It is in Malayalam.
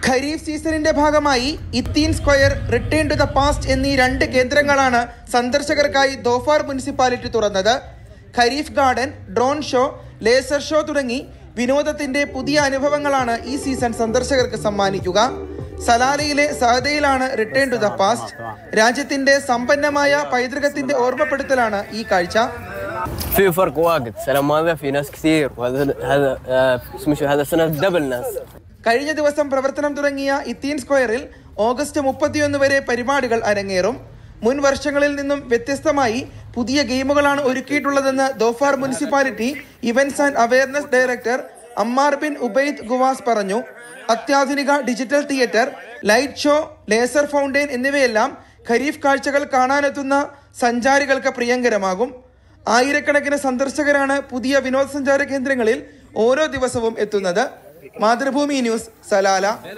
ഖരീഫ് സീസണിന്റെ ഭാഗമായി Ittin square return to the past എന്നീ രണ്ട് കേന്ദ്രങ്ങളാണ് സന്ദർശകർക്കായി ദോഫാർ മുനിസിപ്പാലിറ്റി തുറന്നത് Khareef garden drone show laser show തുടങ്ങി വിനോദത്തിന്റെ പുതിയ അനുഭവങ്ങളാണ് ഈ സീസൺ സന്ദർശകർക്ക് സമ്മാനിക്കുക സലാലയിലെ സഹദയിലാണ് റിട്ടേൺ ടു ദ പാസ്റ്റ് രാജ്യത്തിന്റെ സമ്പന്നമായ പൈതൃകത്തിന്റെ ഓർമ്മപ്പെടുത്തലാണ് ഈ കാഴ്ച في فرق واجد السنة الماضية في ناس كثير وهذا هذا آه، اسمه شو هذا السنة دبل ناس കഴിഞ്ഞ ദിവസം പ്രവർത്തനം തുടങ്ങിയ ഇത്തീൻ സ്ക്വയറിൽ ഓഗസ്റ്റ് മുപ്പത്തിയൊന്ന് വരെ പരിപാടികൾ അരങ്ങേറും മുൻ വർഷങ്ങളിൽ നിന്നും വ്യത്യസ്തമായി പുതിയ ഗെയിമുകളാണ് ഒരുക്കിയിട്ടുള്ളതെന്ന് Dhofar municipality events and awareness director Ammar bin Ubaid Guwas പറഞ്ഞു അത്യാധുനിക digital theatre light show laser fountain എന്നിവയെല്ലാം ഖരീഫ് കാഴ്ചകൾ കാണാനെത്തുന്ന സഞ്ചാരികൾക്ക് പ്രിയങ്കരമാകും ആയിരക്കണക്കിന് സന്ദർശകരാണ് പുതിയ വിനോദസഞ്ചാര കേന്ദ്രങ്ങളിൽ ഓരോ ദിവസവും എത്തുന്നത് മാതൃഭൂമി ന്യൂസ് സലാല